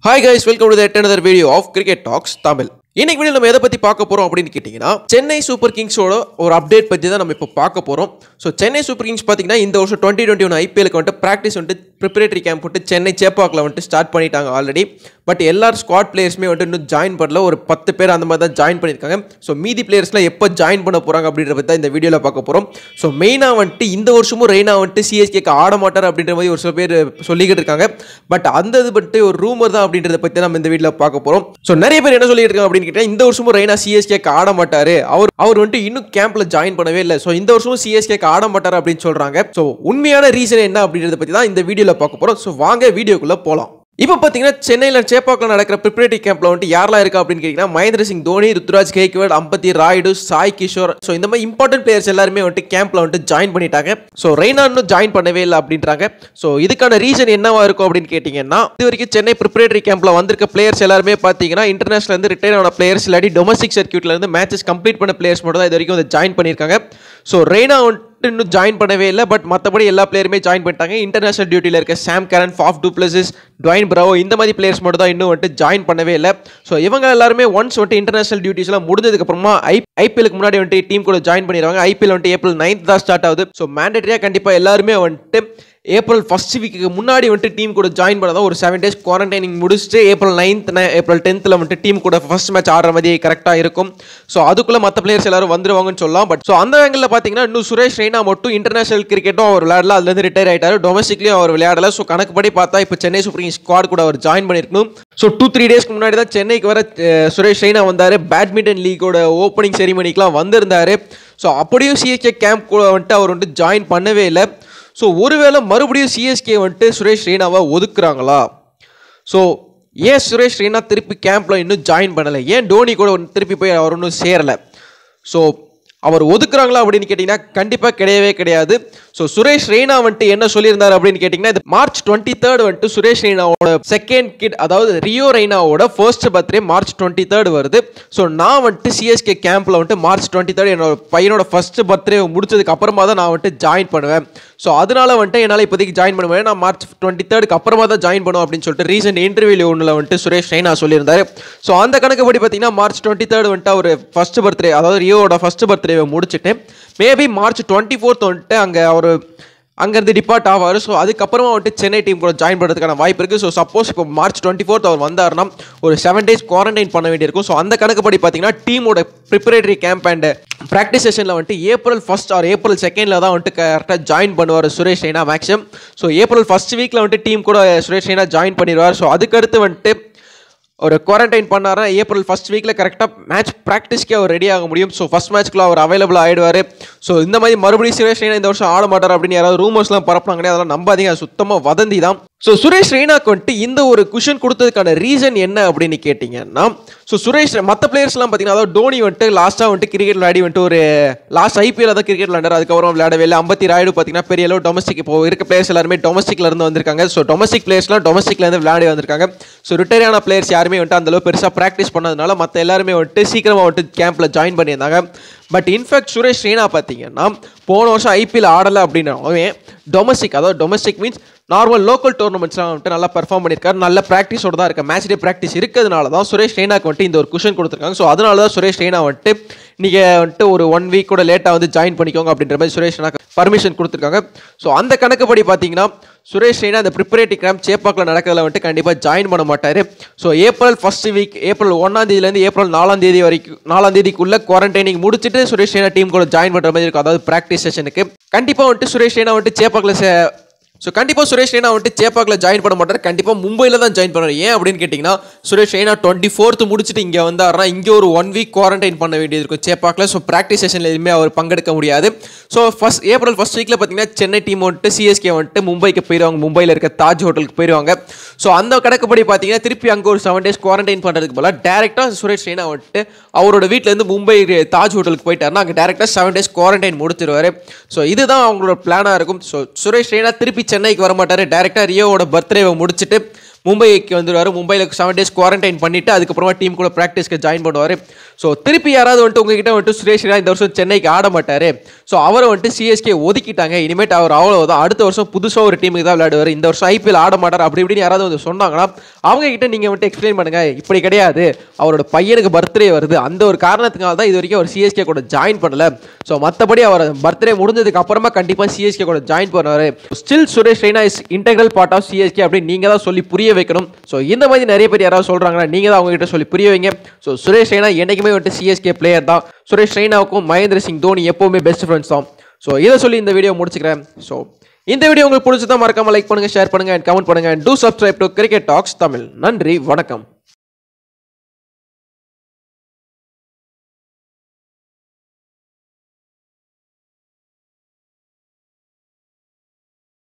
hi guys welcome to yet another video of cricket talks Tamil இன்னைக்கு video நம்ம எதை பத்தி பார்க்க போறோம் அப்படின்னு கேட்டிங்கன்னா சென்னை சூப்பர் கிங்ஸோட ஒரு அப்டேட் பத்தி தான் நம்ம இப்போ பார்க்க போறோம் ஸோ சென்னை சூப்பர் கிங்ஸ் பார்த்தீங்கன்னா இந்த வருஷம் டுவெண்ட்டி டுவெண்ட்டி ஒன் ஐபிஎலுக்கு வந்துட்டு ப்ராக்டிஸ் வந்துட்டு ப்ரிப்பரேட்டரி கேம்ப் விட்டு சென்னை சேப்பாக்கில் வந்துட்டு ஸ்டார்ட் பண்ணிட்டாங்க ஆல்ரெடி பட் எல்லாரும் ஸ்குவாட் பிளேயர்ஸுமே வந்துட்டு இன்னும் ஜாயின் பண்ணல ஒரு பத்து பேர் அந்த மாதிரி தான் ஜாயின் பண்ணியிருக்காங்க ஸோ மீதி பிளேயர்ஸ்லாம் எப்போ ஜாயின் பண்ண போகிறாங்க அப்படின்ற பற்றி தான் இந்த வீடியோவில் பார்க்க போகிறோம் ஸோ மெயினாக வந்துட்டு இந்த வருஷமும் ரெய்னா வந்துட்டு சிஎஸ்கேக்கு ஆட மாட்டார் அப்படின்ற மாதிரி ஒரு சில பேர் சொல்லிக்கிட்டு இருக்காங்க பட் அந்த இது வந்துட்டு ஒரு ரூமர் தான் அப்படின்றத பற்றி நம்ம இந்த வீடியோவில் பார்க்க போகிறோம் ஸோ நிறைய பேர் என்ன சொல்லிட்டு இருக்காங்க அப்படின்னு கேட்டால் இந்த வருஷமும் ரெய்னா சிஎஸ்கேக்கு ஆட மாட்டார் அவர் அவர் வந்துட்டு இன்னும் கேம்பில் ஜாயின் பண்ணவே இல்லை ஸோ இந்த வருஷமும் சிஎஸ்கேக்கு ஆட மாட்டார் அப்படின்னு சொல்கிறாங்க ஸோ உண்மையான ரீசன் என்ன அப்படின்றத பற்றி தான் இந்த வீடியோவில் பார்க்க போகிறோம் ஸோ வாங்க வீடியோக்குள்ளே போகலாம் இப்போ பார்த்தீங்கன்னா சென்னையில் சேப்பாக்கில் நடக்கிற ப்ரிப்பரேட்டரி கேம்ப்ல வந்துட்டு யாரெல்லாம் இருக்கா அப்படின்னு கேட்டிங்கன்னா மகேந்திர சிங் தோனி ருத்ராஜ் கேக்வர்ட் அம்பத்தி ராயுடு சாய் கிஷோர் ஸோ இந்த மாதிரி இம்பார்ட்டன்ட் பிளேயர்ஸ் எல்லாருமே வந்துட்டு கேம்ப்ல வந்துட்டு ஜாயின் பண்ணிட்டாங்க ஸோ ரெய்னா இன்னும் ஜாயின் பண்ணவே இல்லை அப்படின்றாங்க ஸோ இதுக்கான ரீசன் என்னவா இருக்கும் அப்படின்னு கேட்டிங்கன்னா இது வரைக்கும் சென்னை ப்ரிப்பரேட்டரி கேம்ப்ல வந்திருக்க பிளேயர்ஸ் எல்லாருமே பார்த்தீங்கன்னா இன்டர்நேஷனல் இருந்து ரிட்டையர் ஆன பிளேயர்ஸ் இல்லாட்டி டொமஸ்டிக் சர்க்கியூட்ல இருந்து மேட்சஸ் கம்ப்ளீட் பண்ண பிளேயர்ஸ் மட்டும் தான் இது வரைக்கும் வந்து ஜாயின் பண்ணியிருக்காங்க ஸோ ரெய்னா வந்துட்டு இன்னும் ஜாயின் பண்ணவே இல்லை பட் மற்றபடி எல்லா பிளேயருமே ஜாயின் பண்ணிட்டாங்க இன்டர்நேஷனல் டியூட்டியில் இருக்க Sam Curran Faf du Plessis Dwayne Bravo இந்த மாதிரி பிளேயர்ஸ் மட்டும் தான் இன்னும் வந்துட்டு ஜாயின் பண்ணவே இல்லை ஸோ இவங்க எல்லாருமே ஒன்ஸ் வந்துட்டு இன்டர்நேஷனல் டியூட்டிஸ்லாம் முடிஞ்சதுக்கு அப்புறமா ஐ ஐபிஎலுக்கு முன்னாடி வந்துட்டு டீம் கூட ஜாயின் பண்ணிடுவாங்க ஐபிஎல் வந்துட்டு ஏப்ரல் நைன்த் தான் ஸ்டார்ட் ஆகுது ஸோ மேண்டேட்டரியாக கண்டிப்பாக எல்லாருமே வந்துட்டு ஏப்ரல் ஃபர்ஸ்ட் வீக்கு முன்னாடி வந்துட்டு டீம் கூட ஜாயின் பண்ணதான் ஒரு செவன் டேஸ் குவாரண்டைனிங் முடிச்சுட்டு ஏப்ரல் நைன்த் ஏப்ரல் டென்த்தில் வந்துட்டு டீம் கூட ஃபர்ஸ்ட் மேட்ச் ஆடுற மாதிரி கரெக்டாக இருக்கும் ஸோ அதுக்குள்ளே மற்ற பிளேயர்ஸ் எல்லாரும் வந்துருவாங்கன்னு சொல்லலாம் பட் ஸோ அந்த ஆங்கிளில் பார்த்தீங்கன்னா இன்னும் சுரேஷ் ரெய்னா மட்டும் இன்டர்நேஷனல் கிரிக்கெட்டும் அவர் விளையாடல அதுலேருந்து ரிட்டையர் ஆயிட்டாரு டொமஸ்டிக்லையும் அவர் விளையாடல ஸோ கணக்குப்படி பார்த்தா இப்போ சென்னை சூப்பர் கிங்ஸ் ஸ்குவாட் கூட அவர் ஜாயின் பண்ணியிருக்கணும் ஸோ டூ த்ரீ டேஸ்க்கு முன்னாடி தான் சென்னைக்கு வர அஹ், சுரேஷ் ரெய்னா வந்தார் பேட்மிண்டன் லீக்கோட ஓப்பனிங் செரிமனிக்கெலாம் வந்திருந்தாரு ஸோ அப்படியும் சிஎஸ்கே கேம்ப் கூட வந்துட்டு அவர் வந்துட்டு ஜாயின் பண்ணவே இல்லை ஸோ ஒருவேளை மறுபடியும் சிஎஸ்கே வந்துட்டு சுரேஷ் ரெய்னாவை ஒதுக்குறாங்களா ஸோ ஏன் சுரேஷ் ரெய்னா திருப்பி கேம்பில் இன்னும் ஜாயின் பண்ணலை ஏன் டோனி கூட ஒண்ணு திருப்பி போய் அவர் இன்னும் சேரலை ஸோ அவர் ஒதுக்குறாங்களா அப்படின்னு கேட்டிங்கன்னா கண்டிப்பாக கிடையவே கிடையாது ஸோ சுரேஷ் ரெய்னா வந்துட்டு என்ன சொல்லியிருந்தார் அப்படின்னு கேட்டிங்கன்னா இது மார்ச் டுவெண்ட்டி தேர்ட் வந்துட்டு சுரேஷ் ரெய்னாவோட செகண்ட் கிட் அதாவது ரியோ ரெய்னாவோட first birthday March twenty third வருது ஸோ நான் வந்துட்டு சிஎஸ்கே கேம்பில் வந்துட்டு மார்ச் டுவெண்ட்டி தேர்ட் என்னோட பையனோட ஃபர்ஸ்ட் பர்த்டே முடிச்சதுக்கு அப்புறமா தான் நான் வந்துட்டு ஜாயின் பண்ணுவேன் ஸோ அதனால வந்துட்டு என்னால் இப்போதைக்கு ஜாயின் பண்ண முடியாது நான் மார்ச் டுவெண்ட்டி தேர்டுக்கு அப்புறமா தான் ஜாயின் பண்ணுவோம் அப்படின்னு சொல்லிட்டு ரீசெண்ட் இன்டர்வியூ ஒன்றில் வந்துட்டு சுரேஷ் ரெய்னா சொல்லியிருந்தாரு ஸோ அந்த கணக்குப்படி பார்த்தீங்கன்னா மார்ச் டுவெண்ட்டி தேர்ட் வந்துட்டு அவர் ஃபர்ஸ்ட் பர்த்டே அதாவது ரியோவோட ஃபர்ஸ்ட் பர்த்டேவை முடிச்சுட்டு மேபி மார்ச் டுவெண்ட்டி ஃபோர்த் வந்துட்டு அங்கே அவர் அங்கேருந்து டிபார்ட் ஆவார் ஸோ அதுக்கப்புறமா வந்துட்டு சென்னை டீம் கூட ஜாயின் பண்ணுறதுக்கான வாய்ப்பு இருக்குது ஸோ சப்போஸ் இப்போ மார்ச் டுவெண்ட்டி ஃபோர்த் அவர் வந்தாருன்னா ஒரு செவன் டேஸ் குவாரண்டைன் பண்ண வேண்டியிருக்கும் ஸோ அந்த கணக்குப்படி பார்த்தீங்கன்னா டீமோட ப்ரிப்பரேட்டரி கேம்ப் அண்ட் ப்ராக்டிஸ் செஷனில் வந்துட்டு ஏப்ரல் ஃபர்ஸ்ட் ஆர் ஏப்ரல் செகண்டில் தான் வந்துட்டு கரெக்டாக ஜாயின் பண்ணுவார் Suresh Raina maximum so April first வீக்கில் வந்துட்டு டீம் கூட சுரேஷ் ரெய்னா ஜாயின் பண்ணிடுவார் ஸோ அதுக்கடுத்து வந்துட்டு ஒரு குவாரண்டைன் பண்ணாரா ஏப்ரல் ஃபர்ஸ்ட் வீக்கில் கரெக்டாக மேட்ச் ப்ராக்டிஸ்க்கே அவர் ரெடி ஆக முடியும் ஸோ ஃபர்ஸ்ட் மேட்ச்க்குள்ள அவர் அவைலபிள் ஆகிடுவார் ஸோ இந்த மாதிரி மறுபடியும் சுரேஷ் ரெய்னா இந்த வருஷம் ஆட மாட்டார் அப்படின்னு யாராவது ரூமர்ஸ்லாம் பரப்புனாங்க அதெல்லாம் நம்பாதீங்க அது சுத்தமாக வதந்தி தான் ஸோ சுரேஷ் ரெய்னாக்கு வந்துட்டு இந்த ஒரு குஷன் கொடுத்ததுக்கான ரீசன் என்ன அப்படின்னு கேட்டிங்கன்னா ஸோ சுரேஷ் மற்ற பிளேயர்ஸ்லாம் பார்த்தீங்கன்னா அதாவது டோனி வந்துட்டு லாஸ்ட்டாக வந்துட்டு கிரிக்கெட் விளையாடி வந்துட்டு ஒரு லாஸ்ட் ஐபிஎல் தான் கிரிக்கெட் விளையாண்டார் அதுக்கப்புறம் விளையாடவே இல்லை அம்பத்தி ராயுடு பார்த்தீங்கன்னா பெரிய அளவு டொமஸ்டிக் இப்போ இருக்க பிளேயர்ஸ் எல்லாருமே டொமஸ்டிக்ல இருந்து வந்திருக்காங்க ஸோ டொமஸ்டிக் பிளேயர்ஸ்லாம் டொமஸ்டிக்ல இருந்து விளையாடி வந்திருக்காங்க ஸோ ரிட்டையர் ஆன பிளேயர்ஸ் யாருமே வந்துட்டு அந்த அளவு பெருசாக ப்ராக்டிஸ் பண்ணதுனால மற்ற எல்லாருமே வந்துட்டு சீக்கிரமாக வந்துட்டு கேம்பில் ஜாயின் பண்ணியிருந்தாங்க பட் இன்ஃபேக்ட் சுரேஷ் ரெய்னா பார்த்தீங்கன்னா போன வருஷம் ஐபிஎல் ஆடலை அப்படின்னாவே டொமஸ்டிக் அதாவது டொமஸ்டிக் மீன்ஸ் நார்மல் லோக்கல் டோர்னமெண்ட்ஸ்லாம் வந்துட்டு நல்லா பெர்ஃபார்ம் பண்ணியிருக்காரு நல்ல ப்ராக்டிஸோட தான் இருக்க மேட்ச் டே ப்ராக்டிஸ் இருக்கிறதுனால தான் சுரேஷ் ரெய்னாக்கு வந்துட்டு இந்த ஒரு குஷன் கொடுத்துருக்காங்க ஸோ அதனால தான் சுரேஷ் ரெய்னா வந்துட்டு நீங்கள் வந்துட்டு ஒரு ஒன் வீக் கூட லேட்டாக வந்து ஜாயின் பண்ணிக்கோங்க அப்படின்ற மாதிரி சுரேஷ் ரெய்னாக்கு பர்மிஷன் கொடுத்துருக்காங்க ஸோ அந்த கணக்குப்படி பார்த்தீங்கன்னா சுரேஷ் ரெய்னா அந்த ப்ரிப்பரேட்டரி கேம்ப் சேப்பாக்கில் நடக்கிறதுல வந்துட்டு கண்டிப்பாக ஜாயின் பண்ண மாட்டார் so April first week April ஒன்றாம் தேதியிலேருந்து ஏப்ரல் நாலாம் தேதி வரைக்கும் நாலாம் தேதிக்குள்ளே குவாரண்டைனிங் முடிச்சுட்டு சுரேஷ் ரெய்னா டீம் கூட ஜாயின் பண்ணுற மாதிரி இருக்கும் அதாவது ப்ராக்டிஸ் செஷனுக்கு கண்டிப்பாக வந்துட்டு சுரேஷ் ரெய்னா வந்துட்டு சேப்பாக்கில் ஸோ கண்டிப்பாக சுரேஷ் ரெய்னா வந்துட்டு சேப்பாக்கில் ஜாயின் பண்ண மாட்டார் கண்டிப்பாக மும்பையில் தான் ஜாயின் பண்ணுவார் ஏன் அப்படின்னு கேட்டிங்கன்னா சுரேஷ் ரெய்னா டுவெண்ட்டி ஃபோர்த்து முடிச்சுட்டு இங்கே வந்தாருன்னா இங்கே ஒரு ஒன் வீக் குவாரண்டைன் பண்ண வேண்டியது இருக்கும் சேப்பாக்கில் ஸோ ப்ராக்டிஸ் செஷனில் எதுவுமே அவர் பங்கெடுக்க முடியாது ஸோ ஃபஸ்ட் ஏப்ரல் ஃபர்ஸ்ட் வீக்கில் பார்த்தீங்கன்னா சென்னை டீம் வந்துட்டு சிஎஸ்கே வந்துட்டு மும்பைக்கு போயிடுவாங்க மும்பையில் இருக்க தாஜ் ஹோட்டலுக்கு போயிடுவாங்க ஸோ அந்த கணக்குப்படி பார்த்தீங்கன்னா திருப்பி அங்கே ஒரு செவன் டேஸ் குவாரண்டைன் பண்ணுறதுக்கு போல டேரெக்டாக சுரேஷ் ரெய்னா வந்துட்டு அவரோட வீட்டிலேருந்து மும்பை தாஜ் ஹோட்டலுக்கு போயிட்டாருன்னா அங்கே டேரெக்டாக செவன் டேஸ் குவாரண்டைன் முடிச்சிருவாரு ஸோ இதுதான் அவங்களோட பிளானாக இருக்கும் ஸோ சுரேஷ் ரெய்னா திருப்பி சென்னைக்கு வர மாட்டார் டேரெக்டாக ரியோவோட பர்த்டேவை முடிச்சுட்டு மும்பைக்கு வந்துடுவார் மும்பையில் செவன் டேஸ் குவாரண்டைன் பண்ணிட்டு அதுக்கப்புறமா டீம் கூட ப்ராக்டிஸ்க்கு ஜாயின் பண்ணுவார் ஸோ திருப்பி யாராவது வந்துட்டு உங்ககிட்ட வந்துட்டு சுரேஷ் ரெய்னா இந்த வருஷம் சென்னைக்கு ஆட மாட்டார் ஸோ அவரை வந்துட்டு சிஎஸ்கே ஒதுக்கிட்டாங்க இனிமேட்டு அவர் அவ்வளோதான் அடுத்த வருஷம் புதுசாக ஒரு டீமுக்கு தான் விளையாடுவார் இந்த வருஷம் ஐபிஎல் ஆட மாட்டார் அப்படி இப்படின்னு யாராவது வந்து சொன்னாங்கன்னா அவங்க கிட்ட நீங்கள் வந்துட்டு எக்ஸ்பிளைன் பண்ணுங்க இப்படி கிடையாது அவரோட பையனுக்கு பர்த்டே வருது அந்த ஒரு காரணத்துக்காக தான் இது வரைக்கும் அவர் சிஎஸ்கே கூட ஜாயின் பண்ணல ஸோ மற்றபடி அவர் பர்த்டே முடிஞ்சதுக்கு அப்புறமா கண்டிப்பாக சிஎஸ்கே கூட ஜாயின் பண்ணுவார் still Suresh Raina is integral part of CSK அப்படின்னு நீங்கள் தான் சொல்லி புரிய வைக்கணும் ஸோ இந்த மாதிரி நிறைய பேர் யாராவது சொல்கிறாங்கன்னா நீங்கள் தான் அவங்க கிட்ட சொல்லி புரிய வைங்க ஸோ சுரேஷ் ரெய்னா என்றைக்குமே வந்துட்டு சிஎஸ்கே பிளேயர் தான் சுரேஷ் ரெய்னாவுக்கும் மகேந்திர சிங் தோனி எப்போவுமே பெஸ்ட் ஃப்ரெண்ட்ஸ் தான் ஸோ இதை சொல்லி இந்த வீடியோ முடிச்சுக்கிறேன் ஸோ இந்த வீடியோ உங்களுக்கு பிடிச்சதா மறக்காம லைக் பண்ணுங்க ஷேர் பண்ணுங்க அண்ட் கமெண்ட் பண்ணுங்க and do subscribe to cricket talks Tamil நன்றி வணக்கம்